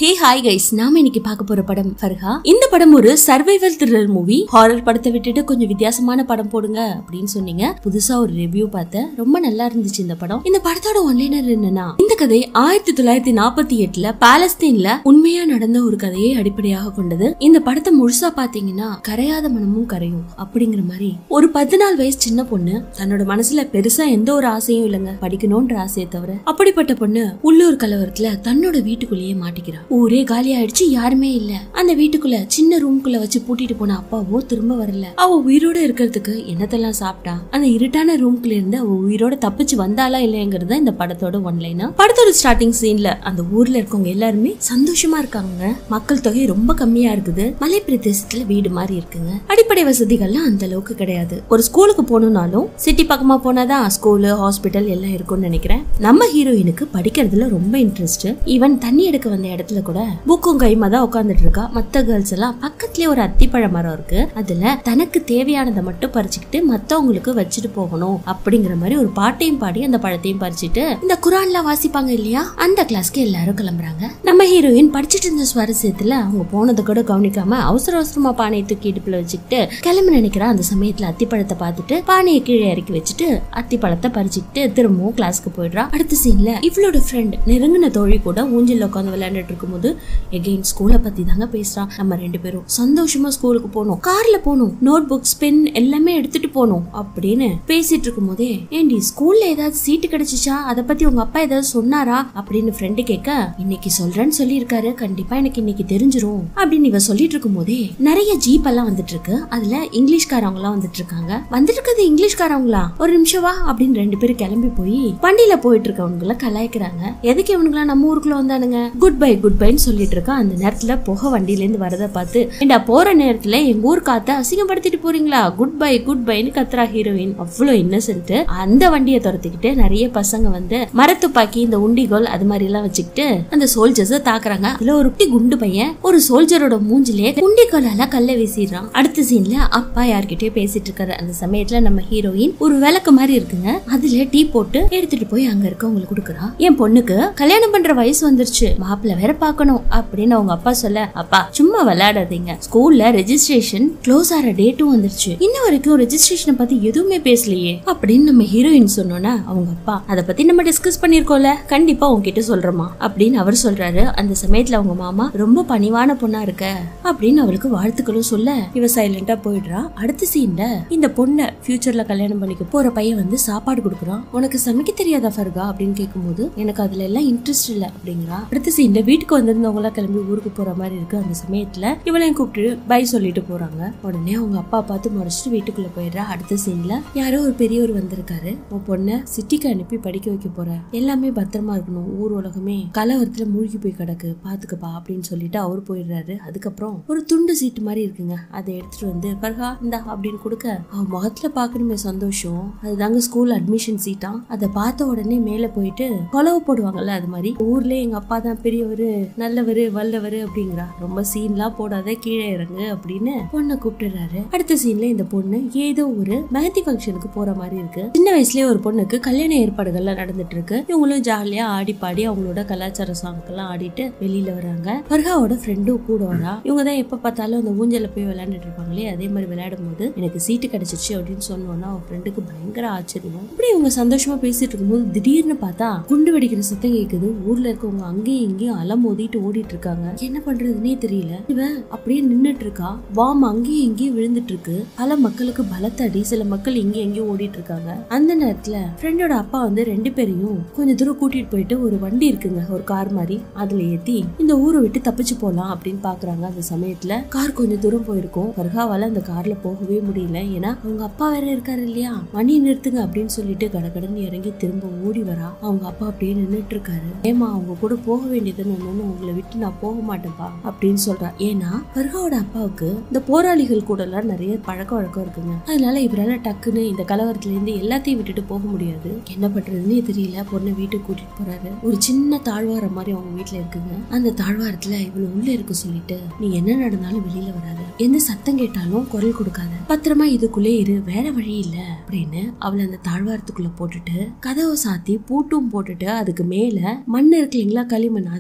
hey hi guys நாம இன்னைக்கு பார்க்க போற படம் ஃபர்ஹா இந்த படம் ஒரு சர்வைவல் த்ரில்லர் மூவி ஹாரர் படத்தை விட்டுட்டு கொஞ்சம் வித்தியாசமான படம் போடுங்க அப்படின்னு சொன்னீங்க புதுசா ஒரு ரிவ்யூ பார்த்தேன் ரொம்ப நல்லா இருந்துச்சு இந்த படம் இந்த படத்தோட ஒன்லைனர் என்னன்னா இந்த கதை ஆயிரத்தி தொள்ளாயிரத்தி நாற்பத்தி எட்டுல பாலஸ்தீன்ல உண்மையா நடந்த ஒரு கதையை அடிப்படையாக கொண்டது இந்த படத்தை முழுசா பாத்தீங்கன்னா கரையாத மனமும் கரையும் அப்படிங்கிற மாதிரி ஒரு பதினாலு வயசு சின்ன பொண்ணு தன்னோட மனசுல பெருசா எந்த ஒரு ஆசையும் இல்லைங்க படிக்கணும்ன்ற ஆசையை தவிர அப்படிப்பட்ட பொண்ணு உள்ளூர் கலவரத்துல தன்னோட வீட்டுக்குள்ளேயே மாட்டிக்கிறா ஊரே காலி ஆயிடுச்சு யாருமே இல்ல அந்த வீட்டுக்குள்ள சின்ன ரூம்குள்ள வச்சு பூட்டிட்டு போன அப்பாவோ திரும்ப வரல அவ உயிரோட இருக்கிறதுக்கு என்னத்தெல்லாம் சாப்பிட்டா அந்த இருட்டான ரூம்குள்ள இருந்து அவ உயிரோட தப்பிச்சு வந்தாளா இல்லைங்கிறது இந்த படத்தோட ஒன்லைனா படத்தோட ஸ்டார்டிங் சீன்ல அந்த ஊர்ல இருக்கவங்க எல்லாருமே சந்தோஷமா இருக்காங்க மக்கள் தொகை ரொம்ப கம்மியா இருக்குது மலை பிரதேசத்துல வீடு மாதிரி இருக்குங்க அடிப்படை வசதிகள்லாம் அந்த அளவுக்கு கிடையாது ஒரு ஸ்கூலுக்கு போகணும்னாலும் சிட்டி பக்கமா போனாதான் ஸ்கூலு ஹாஸ்பிட்டல் எல்லாம் இருக்கும்னு நினைக்கிறேன் நம்ம ஹீரோயினுக்கு படிக்கிறதுல ரொம்ப இன்ட்ரெஸ்ட் ஈவன் தண்ணி எடுக்க வந்த இடத்துல கூட புக்கும் கைமா தான் உட்காந்துட்டு இருக்கா மத்த கேர்ள்ஸ் எல்லாம் பக்கத்துலயே ஒரு அத்திப்பழ மரம் இருக்கு அதுல தனக்கு தேவையானதை மட்டும் பறிச்சுக்கிட்டு மத்தவங்களுக்கு வச்சுட்டு போகணும் அப்படிங்கிற மாதிரி ஒரு பாட்டையும் பாடி அந்த பழத்தையும் பறிச்சுட்டு இந்த குரான்ல வாசிப்பாங்க இல்லையா அந்த கிளாஸ்க்கு எல்லாரும் கிளம்புறாங்க நம்ம ஹீரோயின் படிச்சிட்டு இருந்த சுவாரஸ்யத்துல அவங்க போனதை கூட கவனிக்காம அவசர அவசரமா பானையை தூக்கி இடுப்புல வச்சுக்கிட்டு கிளம்பி நினைக்கிறா அந்த சமயத்துல அத்திப்பழத்தை பார்த்துட்டு பானையை கீழே இறக்கி வச்சுட்டு அத்திப்பழத்தை பறிச்சுக்கிட்டு திரும்பவும் கிளாஸ்க்கு போயிடுறா அடுத்த சீன்ல இவளோட ஃப்ரெண்ட் நெருங்கின தோழி கூட ஊஞ்சல்ல உட்காந்து விளையாண்டுட்டு இருக்கும்போது எகெயின் ஸ்கூலை பத்தி தாங்க பேசுறான் நம்ம ரெண்டு பேரும் சந்தோஷமா ஸ்கூலுக்கு போகணும் கார்ல போகணும் நோட் புக்ஸ் பென் எல்லாமே எடுத்துட்டு போகணும் அப்படின்னு பேசிட்டு இருக்கும் போதே ஏண்டி ஸ்கூல்ல ஏதாவது சீட்டு கிடைச்சிச்சா அதை பத்தி உங்க அப்பா ஏதாவது சொன்னாரா அப்படின்னு ஃப்ரெண்டு கேட்க இன்னைக்கு சொல்றேன்னு சொல்லியிருக்காரு கண்டிப்பா எனக்கு இன்னைக்கு தெரிஞ்சிரும் அப்படின்னு இவ சொல்லிட்டு இருக்கும் போதே நிறைய ஜீப் எல்லாம் வந்துட்டு இருக்கு அதுல இங்கிலீஷ்காரவங்க எல்லாம் வந்துட்டு இருக்காங்க வந்துட்டு இருக்கிறது இங்கிலீஷ்காரவங்களா ஒரு நிமிஷம் வா அப்படின்னு ரெண்டு பேரும் கிளம்பி போய் வண்டியில போயிட்டு இருக்கவங்கள கலாய்க்கிறாங்க எதுக்கு இவனுங்களா நம்ம ஊருக்குள்ள வந்தானுங்க குட் பை குட் பைன்னு சொல்லிட்டு இருக்கா அந்த நேரத்துல புகை வண்டியில இருந்து வரத பார்த்து ஏண்டா போற நேரத்துல எங்க ஊர் காத்த அசிங்கப்படுத்திட்டு போறீங்களா குட் பை குட் பைன்னு கத்துறா ஹீரோயின் அவ்வளவு இன்னசென்ட் அந்த வண்டியை துரத்திக்கிட்டு நிறைய பசங்க வந்து மரத்துப்பாக்கி இந்த உண்டிகோல் அது மாதிரி எல்லாம் வச்சுக்கிட்டு அந்த சோல்ஜர்ஸ் தாக்குறாங்க அதுல ஒரு குட்டி குண்டு பையன் ஒரு சோல்ஜரோட மூஞ்சிலே உண்டிகோலால கல்ல வீசிடுறான் அடுத்த சீன்ல அப்பா யார்கிட்டயோ பேசிட்டு இருக்காரு அந்த சமயத்துல நம்ம ஹீரோயின் ஒரு விளக்கு மாதிரி இருக்குங்க அதுல டீ போட்டு எடுத்துட்டு போய் அங்க இருக்கவங்களுக்கு கொடுக்குறா என் பொண்ணுக்கு கல்யாணம் பண்ற வயசு வந்துருச்சு மாப்பிள்ள வேற பார்க்கணும் அப்படின்னு அவங்க அப்பா சொல்ல அப்பா சும்மா விளையாடாதீங்க ஸ்கூல்ல ரெஜிஸ்ட்ரேஷன் க்ளோஸ் ஆற டேட்டும் வந்துருச்சு இன்ன வரைக்கும் ரெஜிஸ்ட்ரேஷனை பத்தி எதுவுமே பேசலையே அப்படின்னு நம்ம ஹீரோயின் சொன்னோன்னா அவங்க அப்பா அதை பத்தி நம்ம டிஸ்கஸ் பண்ணிருக்கோம்ல கண்டிப்பா உங்ககிட்ட சொல்றோமா அப்படின்னு அவர் சொல்றாரு அந்த சமயத்துல அவங்க மாமா ரொம்ப பணிவான பொண்ணா இருக்க அப்படின்னு அவளுக்கு வாழ்த்துக்களும் சொல்ல இவ சைலண்டா போயிடுறா அடுத்த சீன்ல இந்த பொண்ணை ஃபியூச்சர்ல கல்யாணம் பண்ணிக்க போற பையன் வந்து சாப்பாடு கொடுக்குறான் உனக்கு சமைக்க தெரியாதா ஃபர்கா அப்படின்னு கேட்கும்போது எனக்கு அதுல எல்லாம் இன்ட்ரெஸ்ட் இல்ல அப்படிங்கிறா அடுத்த சீன்ல வீட்டுக்கு வந்திருந்தவங்க எல்லாம் கிளம்பி ஊருக்கு போற மாதிரி இருக்கு அந்த சமயத்துல இவளையும் கூப்பிட்டு பை சொல்லிட்டு போறாங்க உடனே அவங்க அப்பா பார்த்து முறைச்சிட்டு வீட்டுக்குள்ள போயிடுறா அடுத்த சீன்ல யாரோ ஒரு பெரியவர் வந்திருக்காரு உன் பொண்ணை சிட்டிக்கு அனுப்பி படிக்க வைக்க போற எல்லாமே பத்திரமா இருக்கணும் ஊர் உலகமே கலவரத்துல மூழ்கி போய் கிடக்கு பாத்துக்கப்பா அப்படின்னு சொல்லிட்டு அவர் போயிடுறாரு அதுக்கப்புறம் ஒரு துண்டு சீட்டு மாதிரி இருக்குங்க அதை எடுத்துட்டு வந்து பர்ஹா இந்தா அப்படின்னு கொடுக்க அவ முகத்துல பாக்கணுமே சந்தோஷம் அதுதாங்க ஸ்கூல் அட்மிஷன் சீட்டா அதை பார்த்த உடனே மேல போயிட்டு கொலவு போடுவாங்கல்ல அது மாதிரி ஊர்ல எங்க அப்பா தான் பெரியவரு நல்லவரு வல்லவரு அப்படிங்கிறா ரொம்ப சீன்லாம் போடாத கீழே இறங்கு அப்படின்னு பொண்ணை கூப்பிட்டுறாரு அடுத்த சீன்ல இந்த பொண்ணு ஏதோ ஒரு மெஹந்தி ஃபங்க்ஷனுக்கு போற மாதிரி இருக்கு சின்ன வயசுலயே ஒரு பொண்ணுக்கு கல்யாண ஏற்பாடுகள்லாம் நடந்துட்டு இருக்கு இவங்களும் ஜாலியா ஆடி பாடி அவங்களோட கலாச்சார சாங்கெல்லாம் ஆடிட்டு வெளியில வராங்க பர்காவோட ஃப்ரெண்டும் கூட வரா இவங்க தான் எப்ப பார்த்தாலும் அந்த ஊஞ்சல்ல போய் விளையாண்டுட்டு இருப்பாங்களே அதே மாதிரி விளையாடும் போது எனக்கு சீட்டு கிடைச்சிச்சு அப்படின்னு சொன்னோன்னா அவன் ஃப்ரெண்டுக்கு பயங்கர ஆச்சரியம் இப்படி இவங்க சந்தோஷமா பேசிட்டு இருக்கும்போது திடீர்னு பார்த்தா குண்டு வெடிக்கிற சத்தம் கேக்குது ஊர்ல இருக்கவங்க அங்கேயும் இங்கேயும் அலமோதிட்டு ஓடிட்டு இருக்காங்க என்ன பண்றதுன்னே தெரியல இவ அப்படியே நின்னுட்டு இருக்கா பாம் அங்கேயும் இங்கேயும் விழுந்துட்டு இருக்கு பல மக்களுக்கு பலத்த அடி சில மக்கள் இங்கேயும் எங்கேயும் ஓடிட்டு இருக்காங்க அந்த நேரத்துல ஃப்ரெண்டோட அப்பா வந்து ரெண்டு பேரையும் கொஞ்சம் தூரம் கூட்டிட்டு போயிட்டு ஒரு வண்டி இருக்குங்க ஒரு கார் மாதிரி அதுல ஏத்தி இந்த ஊரை விட்டு தப்பிச்சு போலாம் அப்படின்னு பாக்குறாங்க அந்த சமயத்துல கார் கொஞ்சம் தூரம் போயிருக்கும் பர்காவால அந்த கார்ல போகவே முடியல ஏன்னா அவங்க அப்பா வேற இருக்காரு இல்லையா வண்டி நிறுத்துங்க அப்படின்னு சொல்லிட்டு கடகடன்னு இறங்கி திரும்ப ஓடி வரா அவங்க அப்பா அப்படியே நின்னுட்டு இருக்காரு ஏமா அவங்க கூட போக வேண்டியதுன்னு ஒண்ணு உங்களை விட்டு நான் போக மாட்டேன்ப்பா அப்படின்னு சொல்றா ஏன்னா பர்காவோட அப்பாவுக்கு இந்த போராளிகள் கூட எல்லாம் நிறைய பழக்க வழக்கம் இருக்குங்க அதனால இவரால டக்குன்னு இந்த கலவரத்துல இருந்து எல்லாத்தையும் விட்டுட்டு போக முடியாது என்ன பண்றதுன்னே தெரியல பொண்ணை வீட்டுக்கு கூட்டிட்டு போறாரு ஒரு சின்ன தாழ்வாரம் மாதிரி அவங்க வீட்டுல இருக்குங்க அந்த தாழ்வாரத்துல இவனை உள்ள இருக்க சொல்லிட்டு நீ என்ன நடந்தாலும் வெளியில வராத எந்த சத்தம் கேட்டாலும் குரல் கொடுக்காத பத்திரமா இதுக்குள்ளே இரு வேற வழி இல்ல அப்படின்னு அவளை அந்த தாழ்வாரத்துக்குள்ள போட்டுட்டு கதவை சாத்தி பூட்டும் போட்டுட்டு அதுக்கு மேல மண் இருக்கு இல்லைங்களா களிமண் அதால பூசி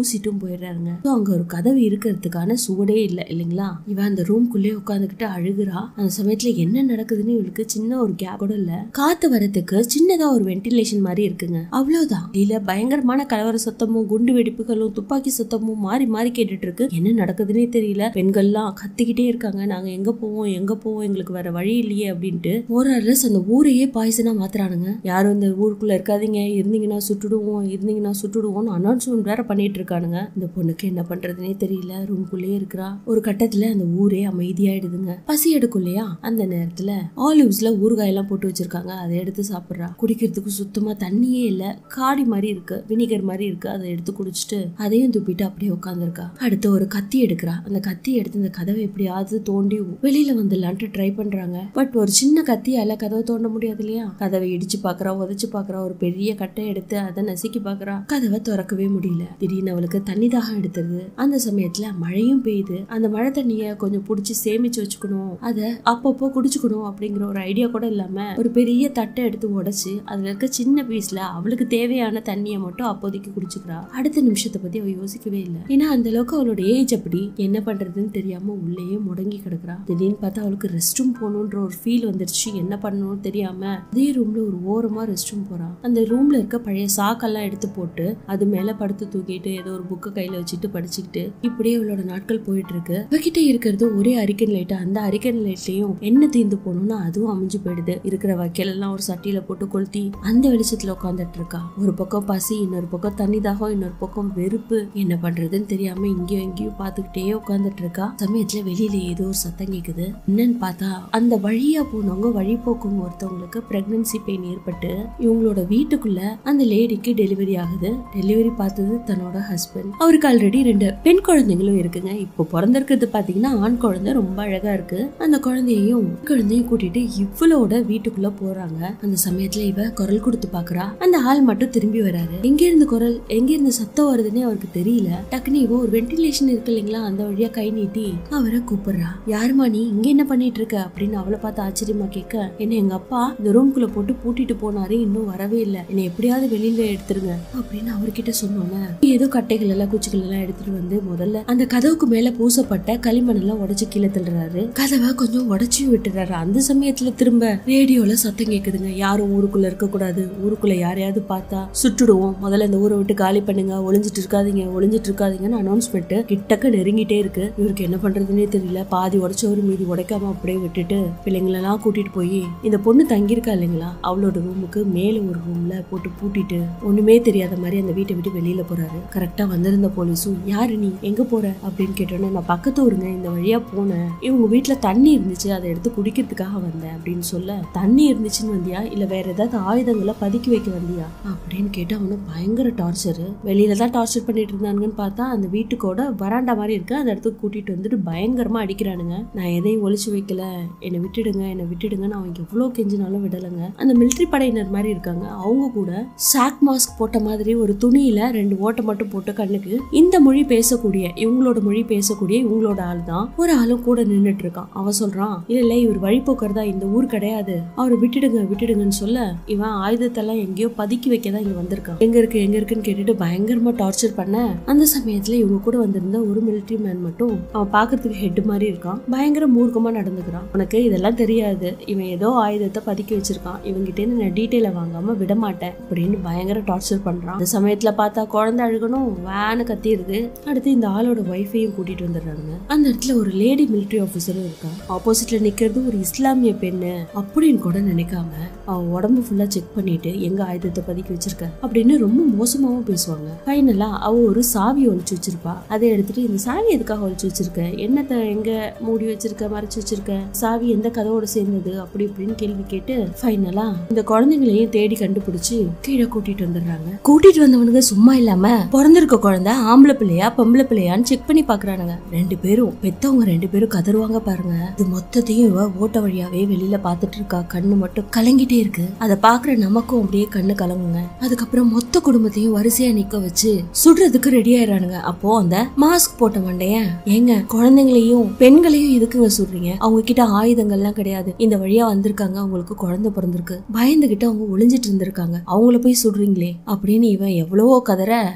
பூசிட்டும் போயிடுறாருங்க So, அங்க ஒரு கதவு இருக்கிறதுக்கான சுவடே இல்ல இல்லைங்களா இவன் அந்த ரூம்குள்ளே உட்காந்துக்கிட்டு அழுகுறா அந்த சமயத்துல என்ன நடக்குதுன்னு இவளுக்கு சின்ன ஒரு கேப் கூட இல்ல காத்து வரதுக்கு சின்னதா ஒரு வென்டிலேஷன் மாதிரி இருக்குங்க அவ்வளவுதான் இல்ல பயங்கரமான கலவர சத்தமும் குண்டு வெடிப்புகளும் துப்பாக்கி சத்தமும் மாறி மாறி கேட்டுட்டு இருக்கு என்ன நடக்குதுன்னே தெரியல பெண்கள்லாம் கத்திக்கிட்டே இருக்காங்க நாங்க எங்க போவோம் எங்க போவோம் எங்களுக்கு வேற வழி இல்லையே அப்படின்ட்டு மோரலஸ் அந்த ஊரையே பாய்சனா மாத்துறானுங்க யாரும் இந்த ஊருக்குள்ள இருக்காதீங்க இருந்தீங்கன்னா சுட்டுடுவோம் இருந்தீங்கன்னா சுட்டுடுவோம்னு அனௌன்ஸ்மெண்ட் வேற பண்ணிட்டு இருக்கானுங்க இந்த பொண்ணுக்கு என்ன பண்றதுனே தெரியல ரூம்குள்ளேயே இருக்கிறா ஒரு கட்டத்துல அந்த ஊரே அமைதியாயிடுதுங்க பசி எடுக்கும் இல்லையா அந்த நேரத்துல ஆலிவ்ஸ்ல ஊறுகாய் எல்லாம் போட்டு வச்சிருக்காங்க அதை எடுத்து சாப்பிடுறா குடிக்கிறதுக்கு சுத்தமா தண்ணியே இல்ல காடி மாதிரி இருக்கு வினிகர் மாதிரி இருக்கு அதை எடுத்து குடிச்சிட்டு அதையும் துப்பிட்டு அப்படியே உட்காந்துருக்கா அடுத்து ஒரு கத்தி எடுக்கிறா அந்த கத்தி எடுத்து இந்த கதவை எப்படியாவது தோண்டி வெளியில வந்துடலான்ட்டு ட்ரை பண்றாங்க பட் ஒரு சின்ன கத்தியால கதவை தோண்ட முடியாது இல்லையா கதவை இடிச்சு பாக்குறா உதைச்சு பாக்குறா ஒரு பெரிய கட்டை எடுத்து அதை நசுக்கி பாக்குறா கதவை திறக்கவே முடியல திடீர்னு அவளுக்கு தண்ணி தாகம் எடுத்துருது அந்த சமயத்துல மழையும் பெய்யுது அந்த மழை தண்ணிய கொஞ்சம் புடிச்சு சேமிச்சு வச்சுக்கணும் அதை அப்பப்போ குடிச்சுக்கணும் அப்படிங்கிற ஒரு ஐடியா கூட இல்லாம ஒரு பெரிய தட்டை எடுத்து உடைச்சு அதுல இருக்க சின்ன பீஸ்ல அவளுக்கு தேவையான தண்ணியை மட்டும் அப்போதைக்கு குடிச்சுக்கிறா அடுத்த நிமிஷத்தை பத்தி அவ யோசிக்கவே இல்லை ஏன்னா அந்த அளவுக்கு அவளோட ஏஜ் அப்படி என்ன பண்றதுன்னு தெரியாம உள்ளேயே முடங்கி கிடக்குறா திடீர்னு பார்த்தா அவளுக்கு ரெஸ்ட் ரூம் போகணுன்ற ஒரு ஃபீல் வந்துருச்சு என்ன பண்ணணும்னு தெரியாம அதே ரூம்ல ஒரு ஓரமா ரெஸ்ட் ரூம் போறா அந்த ரூம்ல இருக்க பழைய சாக்கெல்லாம் எடுத்து போட்டு அது மேல படுத்து தூக்கிட்டு ஏதோ ஒரு புக்கை கையில வச்சுட்டு படிச்சுக்கிட்டு இப்படியே அவளோட நாட்கள் போயிட்டு இருக்கு இவகிட்ட இருக்கிறது ஒரே அரிக்கன் லைட் அந்த அரிக்கன் லைட்லயும் என்ன தீர்ந்து போகணும்னா அதுவும் அமைஞ்சு போயிடுது இருக்கிற வைக்கல் எல்லாம் ஒரு சட்டியில போட்டு கொளுத்தி அந்த வெளிச்சத்துல உட்காந்துட்டு இருக்கா ஒரு பக்கம் பசி இன்னொரு பக்கம் தண்ணி தாகம் இன்னொரு பக்கம் வெறுப்பு என்ன பண்றதுன்னு தெரியாம இங்கேயும் இங்கேயும் பாத்துக்கிட்டே உட்காந்துட்டு இருக்கா சமயத்துல வெளியில ஏதோ ஒரு சத்தம் கேக்குது என்னன்னு பார்த்தா அந்த வழியா போனவங்க வழிபோக்கும் ஒருத்தவங்களுக்கு பிரெக்னன்சி பெயின் ஏற்பட்டு இவங்களோட வீட்டுக்குள்ள அந்த லேடிக்கு டெலிவரி ஆகுது டெலிவரி பார்த்தது தன்னோட ஹஸ்பண்ட் அவருக்கு ஆல்ரெடி ரெண்டு பெண் குழந்தைங்களும் இருக்குங்க இப்போ பிறந்திருக்கிறது பாத்தீங்கன்னா ஆண் குழந்தை ரொம்ப அழகா இருக்கு அந்த குழந்தையையும் குழந்தையும் கூட்டிட்டு இவளோட வீட்டுக்குள்ள போறாங்க அந்த சமயத்துல இவ குரல் கொடுத்து பாக்குறா அந்த ஆள் மட்டும் திரும்பி வராரு எங்க இருந்து குரல் எங்க இருந்து சத்தம் வருதுன்னே அவருக்கு தெரியல டக்குனு இவ ஒரு வென்டிலேஷன் இருக்கு இல்லைங்களா அந்த வழியா கை நீட்டி அவரை கூப்பிடுறா யாருமா நீ இங்க என்ன பண்ணிட்டு இருக்க அப்படின்னு அவளை பார்த்து ஆச்சரியமா கேட்க என்ன எங்க அப்பா இந்த ரூம்குள்ள போட்டு பூட்டிட்டு போனாரு இன்னும் வரவே இல்லை என்னை எப்படியாவது வெளியில எடுத்துருங்க அப்படின்னு அவர்கிட்ட சொன்னோன்னே ஏதோ கட்டைகள் எல்லாம் குச்சிகள் எல்லாம் எடுத்துட்டு வந்து முதல்ல அந்த கதவுக்கு மேல பூசப்பட்ட களிமண் எல்லாம் உடைச்சு கீழே தள்ளுறாரு கதவை கொஞ்சம் உடைச்சு விட்டுறாரு அந்த சமயத்துல திரும்ப ரேடியோல சத்தம் கேக்குதுங்க யாரும் ஊருக்குள்ள இருக்க கூடாது ஊருக்குள்ள யாரையாவது பார்த்தா சுட்டுடுவோம் முதல்ல இந்த ஊரை விட்டு காலி பண்ணுங்க ஒளிஞ்சிட்டு இருக்காதீங்க ஒளிஞ்சிட்டு இருக்காதீங்கன்னு அனௌன்ஸ்மெண்ட் கிட்டக்க நெருங்கிட்டே இருக்கு இவருக்கு என்ன பண்றதுன்னே தெரியல பாதி உடைச்சவரு மீதி உடைக்காம அப்படியே விட்டுட்டு பிள்ளைங்களெல்லாம் கூட்டிட்டு போய் இந்த பொண்ணு தங்கியிருக்கா இல்லைங்களா அவளோட ரூமுக்கு மேல ஒரு ரூம்ல போட்டு பூட்டிட்டு ஒண்ணுமே தெரியாத மாதிரி அந்த வீட்டை விட்டு வெளியில போறாரு கரெக்டா வந்திருந்த போலீஸும் யாரு நீ எங்க போற அப்படின்னு கேட்டோன்னே நான் பக்கத்து ஊருங்க இந்த வழியா போனேன் இவங்க வீட்டுல தண்ணி இருந்துச்சு அதை எடுத்து குடிக்கிறதுக்காக வந்தேன் அப்படின்னு சொல்ல தண்ணி இருந்துச்சுன்னு வந்தியா இல்ல வேற ஏதாவது ஆயுதங்களை பதுக்கி வைக்க வந்தியா அப்படின்னு கேட்டு அவனு பயங்கர டார்ச்சர் வெளியில தான் டார்ச்சர் பண்ணிட்டு இருந்தானுங்கன்னு பார்த்தா அந்த வீட்டுக்கோட வராண்டா மாதிரி இருக்கு அந்த இடத்துக்கு கூட்டிட்டு வந்துட்டு பயங்கரமா அடிக்கிறானுங்க நான் எதையும் ஒளிச்சு வைக்கல என்னை விட்டுடுங்க என்னை விட்டுடுங்கன்னு அவங்க எவ்வளவு கெஞ்சினாலும் விடலைங்க அந்த மிலிட்ரி படையினர் மாதிரி இருக்காங்க அவங்க கூட சாக் மாஸ்க் போட்ட மாதிரி ஒரு துணியில ரெண்டு ஓட்டை மட்டும் போட்டு கண்ணுக்கு இந்த மொழி பேசக்கூடிய இவங்களோட மொழி பேசக்கூடிய இவங்களோட ஆள் தான் ஒரு ஆளும் கூட நின்னுட்டு இருக்கான் அவன் சொல்றான் இல்ல இல்ல இவர் வழிபோக்கறதா இந்த ஊர் கிடையாது அவரை விட்டுடுங்க விட்டுடுங்கன்னு சொல்ல இவன் ஆயுதத்தெல்லாம் எங்கேயோ பதுக்கி வைக்க தான் இங்க வந்திருக்கான் எங்க இருக்கு எங்க இருக்குன்னு கேட்டுட்டு பயங்கரமா டார்ச்சர் பண்ண அந்த சமயத்துல இவங்க கூட வந்திருந்த ஒரு மிலிட்ரி மேன் மட்டும் அவன் பாக்குறதுக்கு ஹெட் மாதிரி இருக்கான் பயங்கர மூர்க்கமா நடந்துக்கிறான் உனக்கு இதெல்லாம் தெரியாது இவன் ஏதோ ஆயுதத்தை பதுக்கி வச்சிருக்கான் இவங்கிட்ட இருந்து நான் டீட்டெயில வாங்காம விட மாட்டேன் அப்படின்னு பயங்கர டார்ச்சர் பண்றான் அந்த சமயத்துல பார்த்தா குழந்தை அழுகணும் வேனு கத்திடுது அடுத்து இந்த ஆளோட ஒய்ஃபையும் கூட்டிட்டு வந்துடுறாங்க அந்த இடத்துல ஒரு லேடி மிலிட்டரி ஆபீசரும் இருக்கா ஆப்போசிட்ல நிக்கிறது ஒரு இஸ்லாமிய பெண்ணு அப்படின்னு கூட நினைக்காம அவன் உடம்பு ஃபுல்லா செக் பண்ணிட்டு எங்க ஆயுதத்தை பதுக்கி வச்சிருக்க அப்படின்னு ரொம்ப மோசமாவும் பேசுவாங்க ஃபைனலா அவ ஒரு சாவி ஒழிச்சு வச்சிருப்பா அதை எடுத்துட்டு இந்த சாவி எதுக்காக ஒழிச்சு வச்சிருக்க என்னத்தை எங்க மூடி வச்சிருக்க மறைச்சு வச்சிருக்க சாவி எந்த கதவோட சேர்ந்தது அப்படி இப்படின்னு கேள்வி கேட்டு ஃபைனலா இந்த குழந்தைங்களையும் தேடி கண்டுபிடிச்சு கீழே கூட்டிட்டு வந்துடுறாங்க கூட்டிட்டு வந்தவனுங்க சும்மா இல்லாம பிறந்திருக்க குழந்தை ஆம்பளை பிள்ளையா பொம்பளை பிள்ளையான்னு செக் பண்ணி பாக்குறானுங்க ரெண்டு பேரும் பெத்தவங்க ரெண்டு பேரும் கதறுவாங்க பாருங்க இது மொத்தத்தையும் இவ ஓட்ட வழியாவே வெளியில பாத்துட்டு இருக்கா கண்ணு மட்டும் கலங்கிட்டே இருக்கு அதை பாக்குற நமக்கும் அப்படியே கண்ணு கலங்குங்க அதுக்கப்புறம் மொத்த குடும்பத்தையும் வரிசையா நிக்க வச்சு சுடுறதுக்கு ரெடி ஆயிடுறானுங்க அப்போ அந்த மாஸ்க் போட்ட மண்டையன் ஏங்க குழந்தைங்களையும் பெண்களையும் எதுக்குங்க சொல்றீங்க அவங்க கிட்ட ஆயுதங்கள்லாம் கிடையாது இந்த வழியா வந்திருக்காங்க அவங்களுக்கு குழந்தை பிறந்திருக்கு பயந்துகிட்டு அவங்க ஒளிஞ்சிட்டு இருந்திருக்காங்க அவங்கள போய் சுடுறீங்களே அப்படின்னு இவன் எவ்வளவோ கதற கருணையே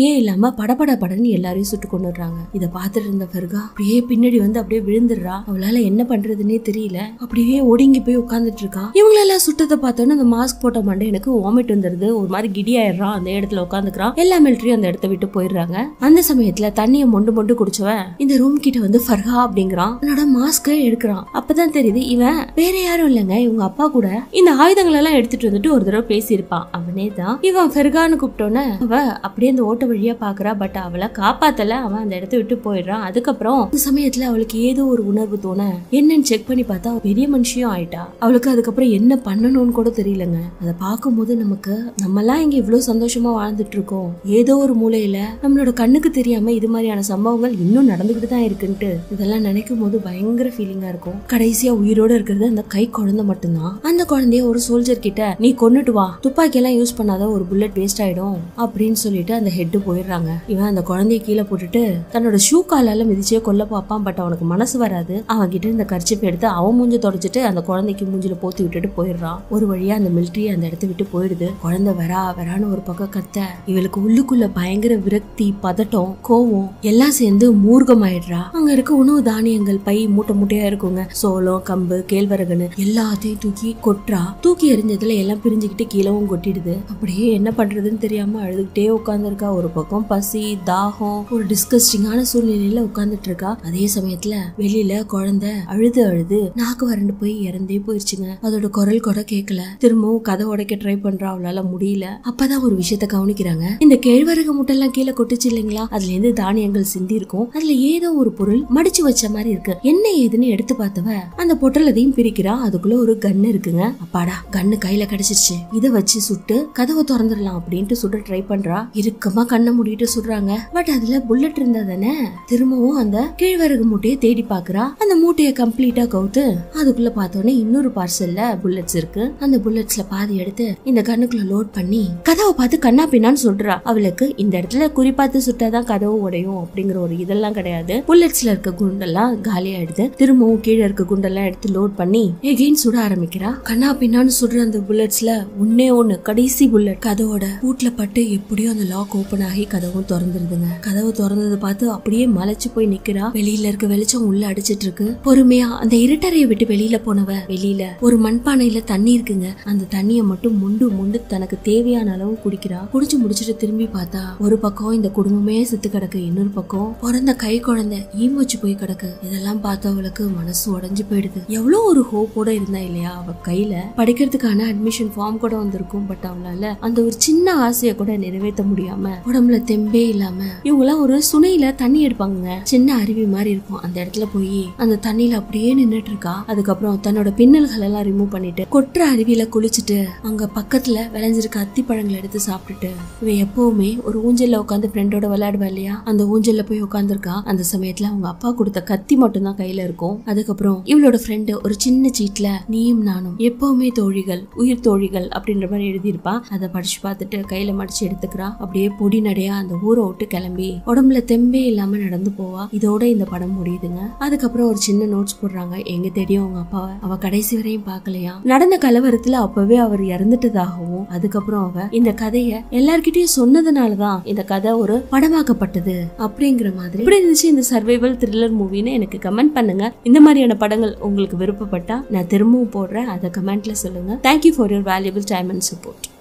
மூளையே இல்லாம படபட படன்னு எல்லாரையும் சுட்டு கொண்டுடுறாங்க இத பாத்துட்டு இருந்த ஃபெர்கா அப்படியே பின்னாடி வந்து அப்படியே விழுந்துடுறா அவளால என்ன பண்றதுன்னே தெரியல அப்படியே ஒடுங்கி போய் உட்கார்ந்துட்டு இருக்கா இவங்களெல்லாம் சுட்டதை பார்த்தோன்னே அந்த மாஸ்க் போட்ட மண்டை எனக்கு வாமிட் வந்துருது ஒரு மாதிரி கிடி ஆயிடுறான் அந்த இடத்துல உட்காந்துக்கிறான் எல்லா மிலிட்டரியும் அந்த இடத்த விட்டு போயிடுறாங்க அந்த சமயத்துல தண்ணியை மொண்டு மொண்டு குடிச்சவன் இந்த ரூம் கிட்ட வந்து ஃபர்ஹா அப்படிங்கிறான் என்னோட மாஸ்க எடுக்கிறான் அப்பதான் தெரியுது இவன் வேற யாரும் இல்லைங்க இவங்க அப்பா கூட இந்த ஆயுதங்கள் எல்லாம் எடுத்துட்டு வந்துட்டு ஒரு தடவை பேசியிருப்பான் அவனே தான் இவன் ஃபெர்கான்னு கூப்பிட்டோன்னே அவ அப்படியே அந்த ஓட்ட வழியா பாக்குறா பட் அவளை காப்பாத்தல அவன் அந்த இடத்த விட்டு போயிடுறான் அதுக்கப்புறம் இந்த சமயத்துல அவளுக்கு ஏதோ ஒரு உணர்வு தோண என்னன்னு செக் பண்ணி பார்த்தா அவ பெரிய மனுஷியும் ஆயிட்டா அவளுக்கு அதுக்கப்புறம் என்ன பண்ணணும்னு கூட தெரியலங்க அதை பார்க்கும்போது நமக்கு நம்மலாம் இங்க இவ்வளவு சந்தோஷமா வாழ்ந்துட்டு இருக்கோம் ஏதோ ஒரு மூலையில நம்மளோட கண்ணுக்கு தெரியாம இது மாதிரியான சம்பவங்கள் இன்னும் நடந்துகிட்டு தான் இருக்குன்ட்டு இதெல்லாம் நினைக்கும் போது பயங்கர ஃபீலிங்கா இருக்கும் கடைசியா உயிரோட இருக்கிறது அந்த கை குழந்தை மட்டும்தான் அந்த குழந்தைய ஒரு சோல்ஜர் கிட்ட நீ கொன்னுட்டு வா துப்பாக்கி எல்லாம் யூஸ் பண்ணாத ஒரு புல்லட் வேஸ்ட் ஆயிடும் அப்படின்னு சொல்லிட்டு அந்த ஹெட் போயிடுறாங்க இவன் அந்த குழந்தைய கீழே போட்டுட்டு தன்னோட ஷூ காலால மிதிச்சே கொல்ல பார்ப்பான் பட் அவனுக்கு மனசு வராது அவன் கிட்ட இந்த கர்ச்சிப்பை எடுத்து அவன் மூஞ்ச தொடச்சிட்டு அந்த குழந்தைக்கு மூஞ்சில போத்தி விட்டுட்டு போயிடுறான் ஒரு வழியா அந்த மிலிட்ரி அந்த இடத்த விட்டு போயிடுது குழந்தை வரா வரான்னு ஒரு பக்கம் கத்த இவளுக்கு உள்ளுக்குள்ள பயங்கர விரக்தி பதட்டம் கோவம் எல்லாம் சேர்ந்து மூர்க்கமாயிடுறா அங்க இருக்க உணவு தானியங்கள் பை மூட்டை மூட்டையா இருக்குங்க சோளம் கம்பு கேழ்வரகுன்னு எல்லாத்தையும் தூக்கி கொட்டுறா தூக்கி எறிஞ்சதுல எல்லாம் பிரிஞ்சுக்கிட்டு கீழவும் கொட்டிடுது அப்படியே என்ன பண்றதுன்னு தெரியாம அழுதுகிட்டே உட்காந்துருக்கா ஒரு பக்கம் பசி தாகம் ஒரு டிஸ்கஸ்டிங்கான சூழ்நிலையில உட்கார்ந்துட்டு இருக்கா அதே சமயத்துல வெளியில குழந்தை அழுது அழுது நாக்கு வறண்டு போய் இறந்தே போயிருச்சுங்க அதோட குரல் கூட கேட்கல திரும்பவும் கதை உடைக்க ட்ரை பண்றா அவளால முடியல அப்பதான் ஒரு விஷயத்த கவனிக்கிறாங்க இந்த கேழ்வரகு முட்டெல்லாம் கீழே கொட்டுச்சு இல்லைங்களா அதுல இருந்து தானியங்கள் சிந்தி இருக்கும் அதுல ஏதோ ஒரு பொருள் மடிச்சு வச்ச மாதிரி இருக்கு என்ன ஏதுன்னு எடுத்து பார்த்தவ அந்த பொட்டலதையும் பிரிக்கிறா அதுக்குள்ள ஒரு கன் இருக்குங்க அப்பாடா கன்னு கையில கிடைச்சிருச்சு இத வச்சு சுட்டு கதவை திறந்துடலாம் அப்படின்ட்டு சுட ட்ரை பண்றா இறுக்கமா கண்ணை மூடிட்டு சுடுறாங்க பட் அதுல புல்லட் இருந்தா தானே திரும்பவும் அந்த கேழ்வரகு மூட்டையை தேடி பாக்குறா அந்த மூட்டையை கம்ப்ளீட்டா கவுத்து அதுக்குள்ள பார்த்தோன்னே இன்னொரு பார்சல்ல புல்லட்ஸ் இருக்கு அந்த புல்லட்ஸ்ல பாதி எடுத்து இந்த கண்ணுக்குள்ள லோட் பண்ணி கதவை பார்த்து கண்ணா பின்னான்னு சொல்றா அவளுக்கு இந்த இடத்துல குறிப்பாத்து சுட்டாதான் கதவு உடையும் அப்படிங்கிற ஒரு இதெல்லாம் கிடையாது புல்லட்ஸ்ல இருக்க குண்டெல்லாம் காலி ஆயிடுது திரும்பவும் கீழே இருக்க குண்டெல்லாம் எடுத்து லோட் பண்ணி எகெயின் சுட ஆரம்பிக்கிறா கண்ணா பின்னான்னு சுடுற அந்த புல்லட்ஸ்ல ஒன்னே ஒண்ணு கடைசி புல்லட் கதவோட பூட்ல பட்டு எப்படியோ அந்த லாக் ஓபன் ஆகி கதவும் திறந்துருதுங்க கதவு திறந்ததை பார்த்து அப்படியே மலைச்சு போய் நிக்கிறா வெளியில இருக்க வெளிச்சம் உள்ள அடிச்சிட்டு இருக்கு பொறுமையா அந்த இருட்டறையை விட்டு வெளியில போனவ வெளியில ஒரு மண்பானையில தண்ணி இருக்குங்க அந்த தண்ணிய மட்டும் முண்டு முண்டு தனக்கு தேவையான அளவு குடிக்கிறா குடிச்சு முடிச்சிட்டு திரும்பி பார்த்தா ஒரு பக்கம் இந்த குடும்பமே செத்து கிடக்கு இன்னொரு பக்கம் பிறந்த கை குழந்தை ஈமூச்சு போய் கிடக்கு இதெல்லாம் பார்த்து அவளுக்கு மனசு உடைஞ்சு போயிடுது எவ்வளவு ஒரு ஹோப்போட இருந்தா இல்லையா அவ கையில படிக்கிறதுக்கான அட்மிஷன் ஃபார்ம் கூட வந்திருக்கும் பட் அவளால அந்த ஒரு சின்ன ஆசையை கூட நிறைவேற்ற முடியாம உடம்புல தெம்பே இல்லாம இவங்கெல்லாம் ஒரு சுனையில தண்ணி எடுப்பாங்க சின்ன அருவி மாதிரி இருக்கும் அந்த இடத்துல போய் அந்த தண்ணியில அப்படியே நின்னுட்டு இருக்கா அதுக்கப்புறம் தன்னோட பின்னல்கள் எல்லாம் ரிமூவ் பண்ணிட்டு கொட்டுற அருவியில குளிச்சுட்டு அங்க பக்கத்துல விளைஞ்சிருக்க அத்திப்பழங்களை எடுத்து சாப்பிட்டுட்டு இவ எப்பவுமே ஒரு ஊஞ்சல்ல உட்காந்து ஃப்ரெண்டோட விளையாடுவா இல்லையா அந்த ஊஞ்சல்ல போய் உட்காந்துருக்கா அந்த சமயத்துல அவங்க அப்பா கொடுத்த கத்தி மட்டும் தான் கையில இருக்கும் அதுக்கப்புறம் இவளோட ஃப்ரெண்டு ஒரு சின்ன சீட்ல நீயும் நானும் எப்பவுமே தோழிகள் உயிர் தோழிகள் அப்படின்ற மாதிரி எழுதியிருப்பா அதை படிச்சு பார்த்துட்டு கையில மடிச்சு எடுத்துக்கிறா அப்படியே பொடி நடையா அந்த ஊரை விட்டு கிளம்பி உடம்புல தெம்பே இல்லாம நடந்து போவா இதோட இந்த படம் முடியுதுங்க அதுக்கப்புறம் ஒரு சின்ன நோட்ஸ் போடுறாங்க எங்க தெரியும் அவங்க அப்பாவை அவ கடைசி வரையும் பார்க்கலையா நடந்த கலவரத்துல அப்பவே அவர் இறந்துட்டதாகவும் அதுக்கப்புறம் அவ இந்த கதைய எல்லார்கிட்டயும் சொன்னதுனாலதான் இந்த கதை ஒரு படமாக்கப்பட்டது அப்படிங்கிற மாதிரி இப்படி இருந்துச்சு இந்த சர்வைவல் த்ரில்லர் மூவின்னு எனக்கு கமெண்ட் பண்ணுங்க இந்த மாதிரியான படங்கள் உங்களுக்கு விருப்பப்பட்டா நான் திரும்பவும் போடுறேன் அதை கமெண்ட்ல சொல்லுங்க thank you for your valuable time and support